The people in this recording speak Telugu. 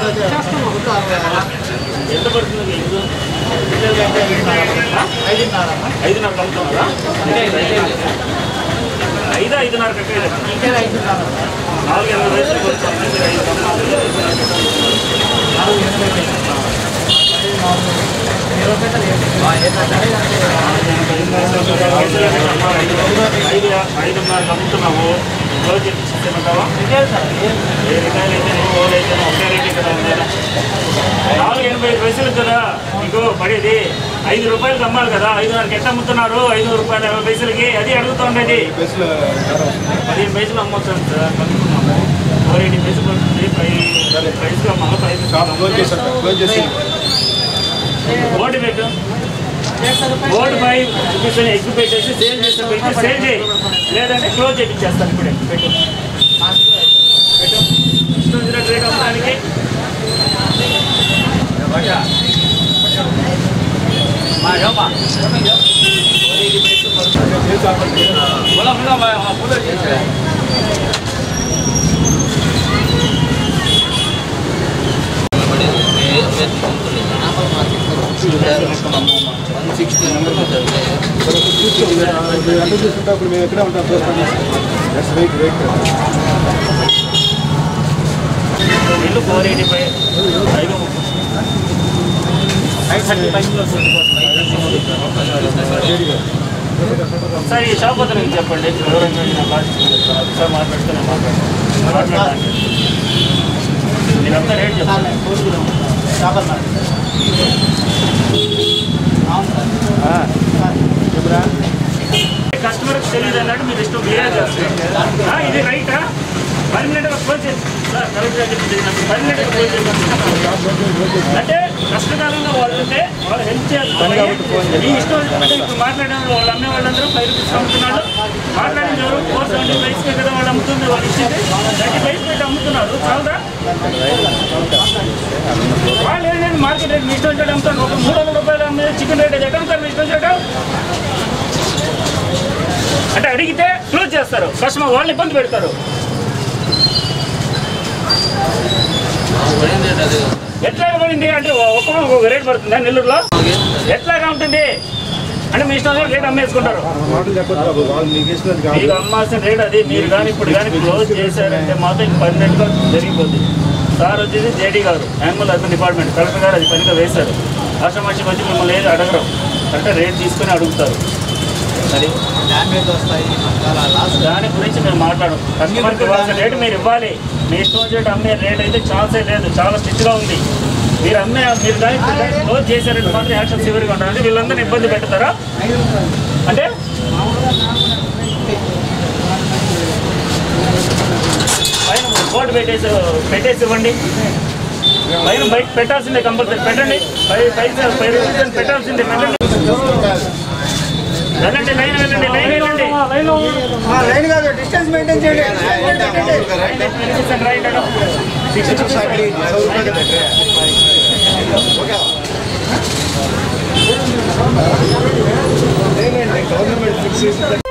ఎంత పడుతుంది మీకు ఐదున్నర కమ్ముతున్నారా ఐదు ఐదున్నర కట్టేది నాలుగు ఎనభై వయసులకు వచ్చాము మీరు ఐదు కమ్మాలి ఐదు ఐదున్నర కమ్ముతున్నాము రోజు చెప్పిస్తామంటావా ఏ రిటైల్ అయితే ఓల్ అయితే ఒకే రేటే కదా ఉందా నాలుగు ఎనభై ఐదు పైసలు కదా మీకు పడేది ఐదు రూపాయలకి అమ్మాలి కదా ఐదున్నరకి ఎట్లా అమ్ముతున్నారు ఐదు రూపాయల యాభై పైసలకి అది అడుగుతుండేది పదిహేను పైసలు అమ్మొచ్చు సార్ కనుక్కున్నాము ఫోర్ ఎయిటీ పైసలు వస్తుంది ఫైవ్ ప్రైస్గా మళ్ళీ ప్రైస్ ఓటు పెట్టు ఓటు ఫైవ్ చూపిస్తాను ఎగ్గు పెట్టేసి సేల్ చేస్తే పెట్టి సేల్ చేయి లేదంటే క్లోజ్ చేయించేస్తాను ఇప్పుడే పెట్టు పెట్టు ఇష్టం వచ్చినట్టు రేట్ అమ్మడానికి ఇప్పుడు మేము ఎక్కడ ఉంటాం చూస్తాం వెయిట్ వెయిట్ ఇల్లు ఫోర్ ఎయిటీ ఫైవ్ ఐదు ఫైవ్ థర్టీ ఫైవ్ సార్ ఈ షాప్ వద్ద మీకు చెప్పండి వివరంగా నా కాస్ట్ సార్ మాట్లాడుతూనే మాట్లాడండి మాట్లాడండి మీరంతా రేట్ చెప్పండి కస్టమర్కి తెలియదు అన్నట్టు మీరు ఇష్టం బిహేవ్ చేస్తారు ఆ, ఇది రైటా పర్మనెంట్గా క్లోజ్ చేసి సార్ కరెక్ట్గా చెప్పింది నాకు పర్మనెంట్గా క్లోజ్ చేసి అంటే కష్టకాలంగా వాళ్ళు ఉంటే వాళ్ళు హెల్ప్ చేయాలి మీ ఇష్టం అంటే ఇప్పుడు మాట్లాడిన వాళ్ళు అమ్మే వాళ్ళందరూ ఫైవ్ రూపీస్ అమ్ముతున్నాడు మాట్లాడిన ఎవరు ఫోర్ సెవెంటీ ఫైవ్స్కే కదా వాళ్ళు అమ్ముతుంది వాళ్ళు ఇచ్చింది థర్టీ ఫైవ్ పెట్టి అమ్ముతున్నారు చాలదా వాళ్ళు ఏంటంటే మార్కెట్ రేట్ మీ ఇష్టం వచ్చేట అమ్ముతారు ఒక మూడు వందల రూపాయలు అమ్మే చికెన్ రేట్ ఎక్కడ అమ్ముతారు మీ ఇష్టం వచ్చేట అంటే అడిగితే క్లోజ్ చేస్తారు కస్టమర్ వాళ్ళని ఇబ్బంది పెడతారు ఎట్లాగా పడింది అంటే ఒక్కొక్క ఒక రేట్ పడుతుందా నెల్లూరులో ఎట్లాగా ఉంటుంది అంటే మీ ఇష్టం రేట్ అమ్మేసుకుంటారు మాటలు చెప్పొద్దు బాబు వాళ్ళు మీకు ఇచ్చినది కాదు మీకు అమ్మాల్సిన రేట్ అది మీరు కానీ ఇప్పుడు కానీ క్లోజ్ చేశారంటే మాత్రం ఇంక పర్మనెంట్గా జరిగిపోద్ది సార్ వచ్చేసి JD garu animal husbandry department collector garu అది పనిగా వేశారు ఆశ్రమాషి వచ్చి మిమ్మల్ని ఏది అడగరు కరెక్ట్గా రేట్ తీసుకొని అడుగుతారు అది దాని గురించి మేము మాట్లాడం కస్టమర్కి ఇవ్వాల్సిన రేటు మీరు ఇవ్వాలి మీ ఇష్టం వచ్చేటి అమ్మే రేట్ అయితే ఛాన్సే లేదు చాలా స్ట్రిక్ట్గా ఉంది మీరు అమ్మే మీరు కానీ క్లోజ్ చేశారంటే మాత్రం యాక్షన్ సివియర్గా ఉంటారు అంటే వీళ్ళందరినీ ఇబ్బంది పెడతారా అంటే పైన బోర్డు పెట్టేసి పెట్టేసి ఇవ్వండి పైన బయట పెట్టాల్సిందే కంపల్సరీ పెట్టండి పై పైసా పై రూపాయలు పెట్టాల్సిందే పెట్టండి వెళ్ళండి లైన్ వెళ్ళండి లైన్ వెళ్ళండి లైన్ కాదు డిస్టెన్స్ మెయింటైన్ చేయండి రైట్ అడం గవర్నమెంట్ ఫిక్స్ చేసి